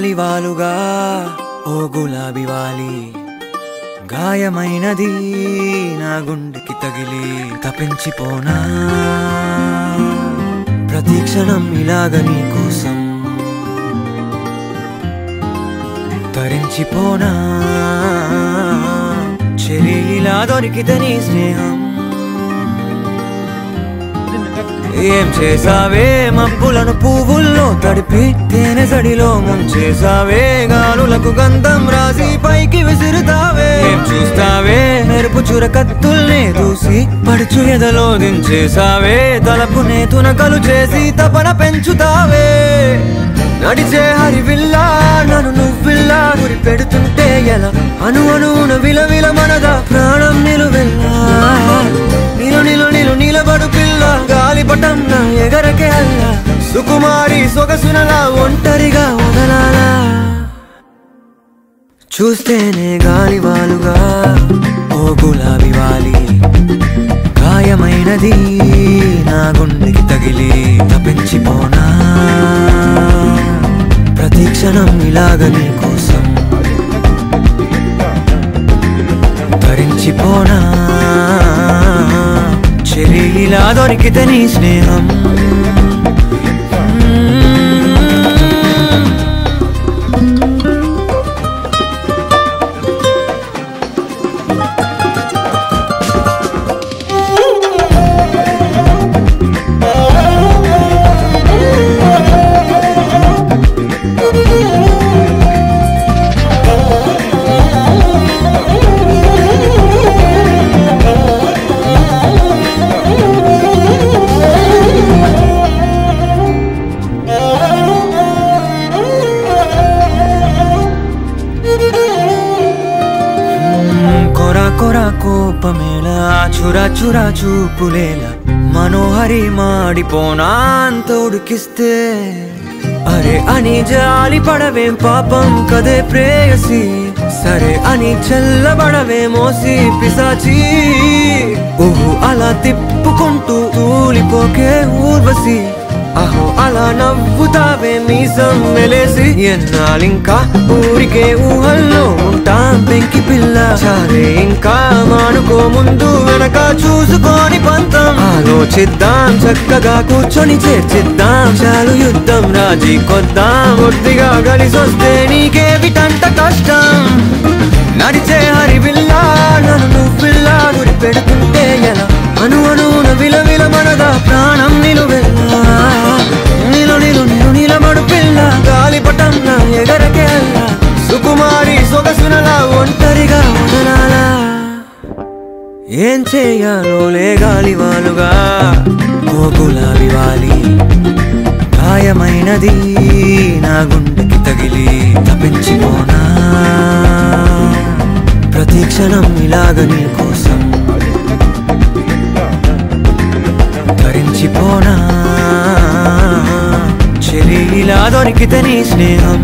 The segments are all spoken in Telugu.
గాలివాలుగా ఓ గులాబీ వాలి గాయమైనది నా గుండెకి తగిలి తపించిపోనా ప్రతి క్షణం ఇలాగ నీ కోసం తరించిపోనా చెలి ఇలా దొరికితే నీ స్నేహం ఏం చేసావే మబ్బులను పువ్వుల్లో తడిపి తేనె సడిలో ముంచేసావే గాలులకు గంధం రాసి పైకి విసురుతావే ఏం చూస్తావే మెరుపు చుర కత్తుల్నే దూసి పడుచు ఎదలో దించేసావే తలపునే తునకలు చేసి తపన పెంచుతావే నడిచే హరివిల్లా నన్ను నువ్విల్లా గురి పెడుతుంటే ఎలా అను అనున విలవిల మనదా ప్రాణం నిలువెల్లా నిలు నిలు నిలు నిలబడు పిల్ల గాలిపటం నా ఎగరకే అల్ల సుకుమారి సొగసునలా ఒంటరిగా వదలాలా చూస్తేనే గాలివాలుగా ఓ గులాబీ వాలి గాయమైనది నా గుండెకి తగిలి తప్పించిపోనా ప్రతి క్షణం ఇలాగ నీ కోసం ధరించిపోనా చెరి ఇలా దొరికితే నీ స్నేహం కొరా కొరా కోపమేలా చురా చురా చూపులేలా మనోహరి మాడిపోనా అంత ఉడికిస్తే అరే అని జాలి పడవేం పాపం కదే ప్రేయసి సరే అని చల్లబడవే మోసి పిసాచి ఊహు అలా తిప్పుకుంటూ తూలిపోకే ఊర్వశి అహో అలా నవ్వుతావే మీసం మెలేసి ఎన్నాళ్ళింకా ఊరికే ఊహల్లో ఉంటాం పెంకి పిల్ల చాలే ఇంకా మానుకో ముందు వెనక చూసుకొని పంతం ఆలోచిద్దాం చక్కగా కూర్చొని చేర్చిద్దాం చాలు యుద్ధం రాజీ కొద్దాం కొద్దిగా కలిసొస్తే నీకేమిటంట కష్టం నడిచే హరివిల్లా నన్ను నువ్విల్లా గురి పెడుతుంటే ఎలా అను అనున విలవిల మనదా ప్రాణం నిలువెల్లా నిలు నిలు నిలు నిలబడు పిల్ల గాలిపటం నా ఎగరకే అల్ల సుకుమారి సొగసునలా ఒంటరిగా వదలాలా ఏం చేయాలో లే గాలివాలుగా ఓ గులాబీ వాలి గాయమైనది నా గుండెకి తగిలి తప్పించిపోనా ప్రతి క్షణం ఇలాగ నీ కోసం ధరించిపోనా చెలి ఇలా దొరికితే నీ స్నేహం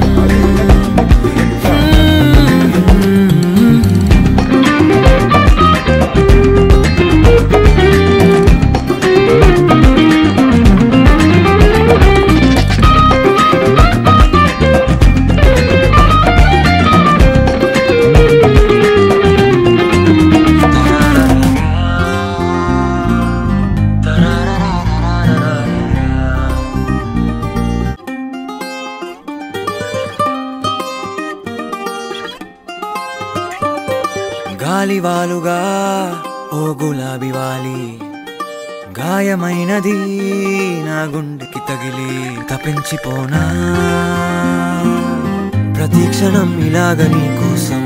గాలివాలుగా ఓ గులాబీ వాలి గాయమైనది నా గుండెకి తగిలి తపించిపోనా ప్రతి క్షణం ఇలాగ నీ కోసం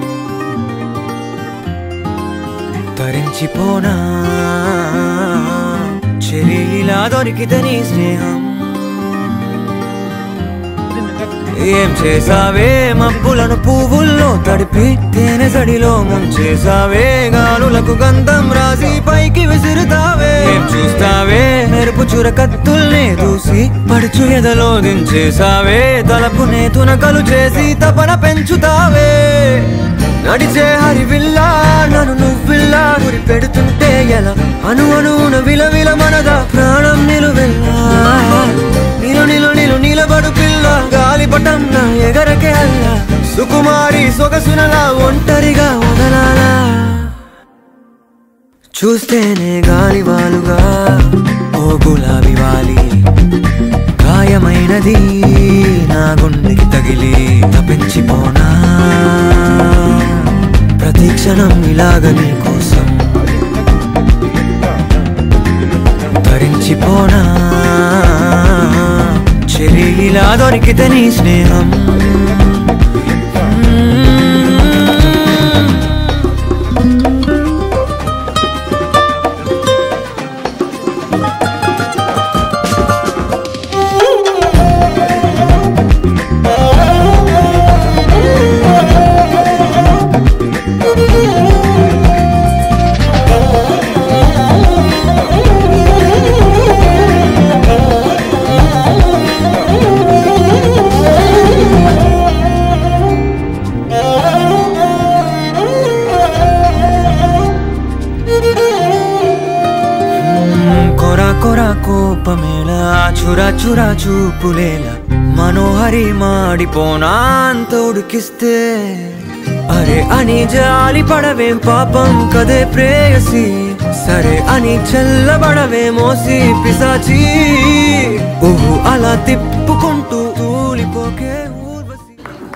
తరించిపోనా చెలి ఇలా దొరికితే నీ స్నేహం ఏం చేసావే మబ్బులను పువ్వుల్లో తడిపి తేనె సడిలో ముంచేసావే గాలులకు గంధం రాసి పైకి విసురుతావే ఏం చూస్తావే మెరుపు చుర కత్తుల్నే దూసి పడుచు ఎదలో దించేసావే తలపునే తునకలు చేసి తపన పెంచుతావే నడిచే హరివిల్లా నన్ను నువ్విల్లా గురి పెడుతుంటే ఎలా అను అనున విలవిల మనదా ప్రాణం నిలువెల్లా నిలు నిలు నిలు నిలబడు పిల్ల గాలిపటం నా ఎగరకే అల్లా సుకుమారి సొగసునలా ఒంటరిగా వదలాలా చూస్తేనే గాలివాలుగా ఓ గులాబీ వాలి గాయమైనది నా గుండెకి తగిలి తప్పించిపోనా ప్రతి క్షణం ఇలాగ నీ కోసం తరించిపోనా చెరి ఇలా దొరికితే నీ స్నేహం కొరా కొరా కోపమేలా చురా చురా చూపులేలా మనోహరి మాడిపోనా అంత ఉడికిస్తే అరే అని జాలి పడవేం పాపం కదే ప్రేయసి సరే అని చల్లబడవే మోసి పిసాచి ఊహు అలా తిప్పుకుంటూ తూలిపోకే ఊర్వశి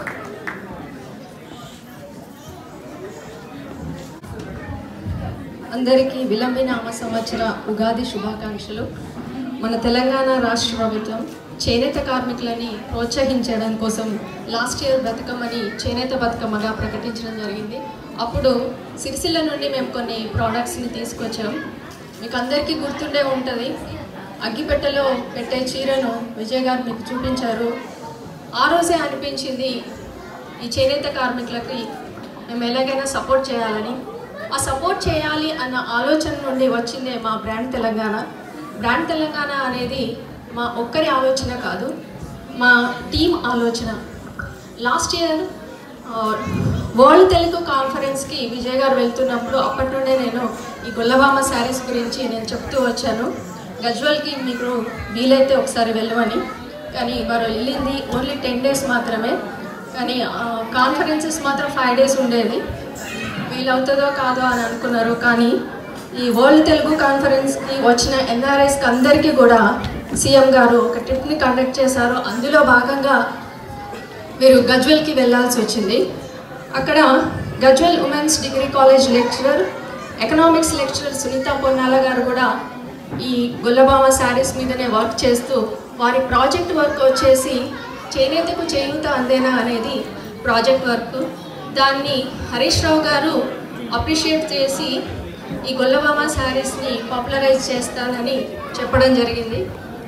అందరికీ విలంబినామ సంవత్సర ఉగాది శుభాకాంక్షలు మన తెలంగాణ రాష్ట్ర ప్రభుత్వం చేనేత కార్మికులని ప్రోత్సహించడం కోసం లాస్ట్ ఇయర్ బతుకమ్మని చేనేత బతుకమ్మగా ప్రకటించడం జరిగింది అప్పుడు సిరిసిల్ల నుండి మేము కొన్ని ప్రోడక్ట్స్ని తీసుకొచ్చాం మీకు అందరికీ గుర్తుండే ఉంటుంది అగ్గిపెట్టెలో పెట్టే చీరను విజయ్ గారు మీకు చూపించారు ఆ రోజే అనిపించింది ఈ చేనేత కార్మికులకి మేము ఎలాగైనా సపోర్ట్ చేయాలని ఆ సపోర్ట్ చేయాలి అన్న ఆలోచన నుండి వచ్చిందే మా బ్రాండ్ తెలంగాణ బ్రాండ్ తెలంగాణ అనేది మా ఒక్కరి ఆలోచన కాదు మా టీం ఆలోచన లాస్ట్ ఇయర్ వరల్డ్ తెలుగు కాన్ఫరెన్స్కి విజయ్ గారు వెళ్తున్నప్పుడు అప్పటి నుండే నేను ఈ గొల్లబామ శారీస్ గురించి నేను చెప్తూ వచ్చాను గజ్వల్కి మీకు వీలైతే ఒకసారి వెళ్ళమని కానీ వారు వెళ్ళింది ఓన్లీ టెన్ డేస్ మాత్రమే కానీ కాన్ఫరెన్సెస్ మాత్రం ఫైవ్ డేస్ ఉండేది వీలవుతుందో కాదో అని అనుకున్నారు కానీ ఈ వరల్డ్ తెలుగు కాన్ఫరెన్స్కి వచ్చిన ఎన్ఆర్ఐస్కి అందరికీ కూడా సీఎం గారు ఒక ట్రిప్ని కండక్ట్ చేశారు అందులో భాగంగా మీరు గజ్వెల్కి వెళ్ళాల్సి వచ్చింది అక్కడ Gajwel women's degree college lecturer economics lecturer Sunitha Ponnala గారు కూడా ఈ గొల్లబామ శారీస్ మీదనే వర్క్ చేస్తూ వారి ప్రాజెక్ట్ వర్క్ వచ్చేసి చేనేతకు చేయూత అందేనా అనేది ప్రాజెక్ట్ వర్క్ దాన్ని హరీష్ రావు గారు అప్రిషియేట్ చేసి ఈ గొల్లబామ శారీస్ని పాపులరైజ్ చేస్తానని చెప్పడం జరిగింది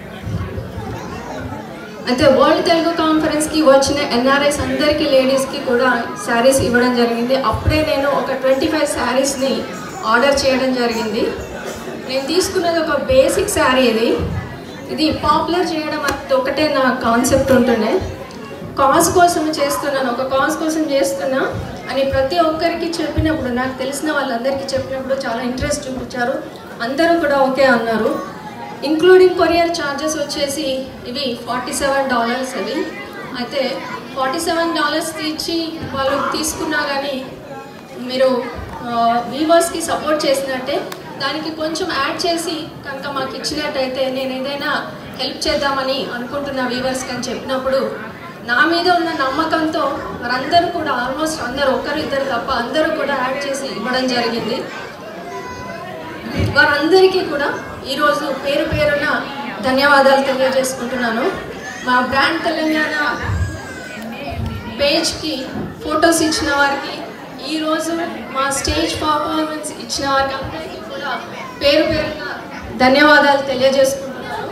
అయితే వరల్డ్ తెలుగు కాన్ఫరెన్స్కి వచ్చిన ఎన్ఆర్ఐస్ అందరికీ లేడీస్కి కూడా శారీస్ ఇవ్వడం జరిగింది అప్పుడే నేను ఒక ట్వంటీ ఫైవ్ శారీస్ని ఆర్డర్ చేయడం జరిగింది నేను తీసుకున్నది ఒక బేసిక్ శారీ ఇది ఇది పాపులర్ చేయడం అది ఒకటే నా కాన్సెప్ట్ ఉంటుండే కాజ్ కోసం చేస్తున్నాను ఒక కాజ్ కోసం చేస్తున్నా అని ప్రతి ఒక్కరికి చెప్పినప్పుడు నాకు తెలిసిన వాళ్ళందరికీ చెప్పినప్పుడు చాలా ఇంట్రెస్ట్ చూపించారు అందరూ కూడా ఓకే అన్నారు ఇంక్లూడింగ్ కొరియర్ ఛార్జెస్ వచ్చేసి ఇవి ఫార్టీ సెవెన్ డాలర్స్ అవి అయితే ఫార్టీ సెవెన్ డాలర్స్ ఇచ్చి వాళ్ళు తీసుకున్నా కానీ మీరు వీవర్స్కి సపోర్ట్ చేసినట్టే దానికి కొంచెం యాడ్ చేసి కనుక మాకు ఇచ్చినట్టయితే నేను ఏదైనా హెల్ప్ చేద్దామని అనుకుంటున్నా వీవర్స్కి అని చెప్పినప్పుడు నా మీద ఉన్న నమ్మకంతో వారందరూ కూడా ఆల్మోస్ట్ అందరూ ఒక్కరు ఇద్దరు తప్ప అందరూ కూడా యాడ్ చేసి ఇవ్వడం జరిగింది వారందరికీ కూడా ఈరోజు పేరు పేరున ధన్యవాదాలు తెలియజేసుకుంటున్నాను మా బ్రాండ్ తెలంగాణ పేజ్కి ఫొటోస్ ఇచ్చిన వారికి ఈరోజు మా స్టేజ్ పర్ఫార్మెన్స్ ఇచ్చిన వారికి అందరికీ కూడా పేరు పేరున ధన్యవాదాలు తెలియజేసుకుంటున్నాను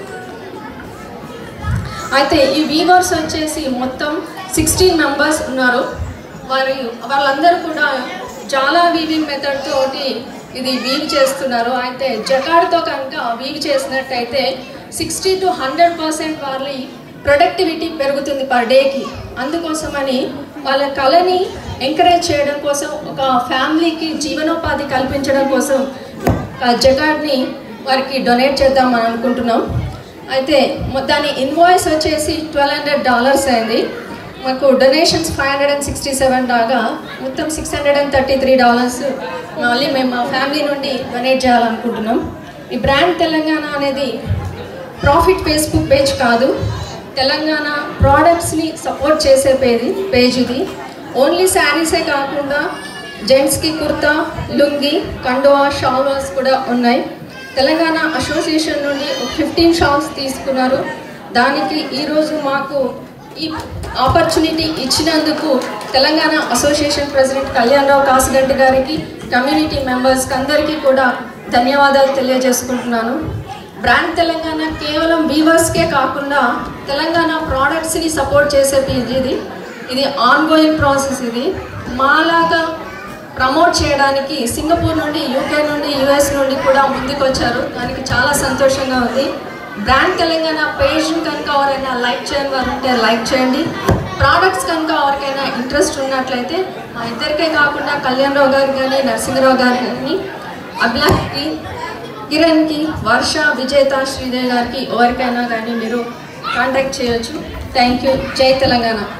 అయితే ఈ వీవర్స్ వచ్చేసి మొత్తం సిక్స్టీన్ మెంబర్స్ ఉన్నారు వారి వాళ్ళందరూ కూడా చాలా వీవింగ్ మెథడ్ తోటి ఇది వీవ్ చేస్తున్నారు అయితే జకాడ్తో కనుక వీవ్ చేసినట్టయితే సిక్స్టీ టు హండ్రెడ్ పర్సెంట్ వాళ్ళ ప్రొడక్టివిటీ పెరుగుతుంది పర్ డేకి అందుకోసమని వాళ్ళ కళని ఎంకరేజ్ చేయడం కోసం ఒక ఫ్యామిలీకి జీవనోపాధి కల్పించడం కోసం ఆ జకాడ్ని వారికి డొనేట్ చేద్దామని అనుకుంటున్నాం అయితే మొ- దాని ఇన్వాయిస్ వచ్చేసి ట్వెల్వ్ హండ్రెడ్ డాలర్స్ అయింది మాకు donations five hundred and sixty seven దాకా మొత్తం six hundred and thirty three dollars మళ్ళీ మేము మా ఫ్యామిలీ నుండి డొనేట్ చేయాలనుకుంటున్నాం ఈ బ్రాండ్ తెలంగాణ అనేది ప్రాఫిట్ ఫేస్బుక్ పేజ్ కాదు తెలంగాణ ప్రోడక్ట్స్ని సపోర్ట్ చేసే పేజ్ పేజ్ ఇది ఓన్లీ శారీసే కాకుండా జెంట్స్కి కుర్తా లుంగి కండువా షాల్వాస్ కూడా ఉన్నాయి తెలంగాణ అసోసియేషన్ నుండి ఫిఫ్టీన్ షాల్స్ తీసుకున్నారు దానికి ఈరోజు మాకు ఈ ఆపర్చునిటీ ఇచ్చినందుకు తెలంగాణ అసోసియేషన్ ప్రెసిడెంట్ కళ్యాణరావు కాసిగంటి గారికి కమ్యూనిటీ మెంబర్స్కి అందరికీ కూడా ధన్యవాదాలు తెలియజేసుకుంటున్నాను బ్రాండ్ తెలంగాణ కేవలం వీవర్స్కే కాకుండా తెలంగాణ ప్రోడక్ట్స్ని సపోర్ట్ చేసే పేజ్ ఇది ఇది ఆన్ గోయింగ్ ప్రాసెస్ ఇది మాలాగా ప్రమోట్ చేయడానికి సింగపూర్ నుండి యూకే నుండి యుఎస్ నుండి కూడా ముందుకు వచ్చారు దానికి చాలా సంతోషంగా ఉంది బ్రాండ్ తెలంగాణ పేజ్ని కనుక ఎవరైనా లైక్ చేయని వారు ఉంటే లైక్ చేయండి ప్రోడక్ట్స్ కనుక ఎవరికైనా ఇంట్రెస్ట్ ఉన్నట్లయితే మా ఇద్దరికే కాకుండా కళ్యాణరావు గారు కానీ నరసింహరావు గారు కానీ అభిలాష్కి కిరణ్కి వర్ష విజేత శ్రీదేవి గారికి ఎవరికైనా కానీ మీరు కాంటాక్ట్ చేయొచ్చు థ్యాంక్ యూ జై తెలంగాణ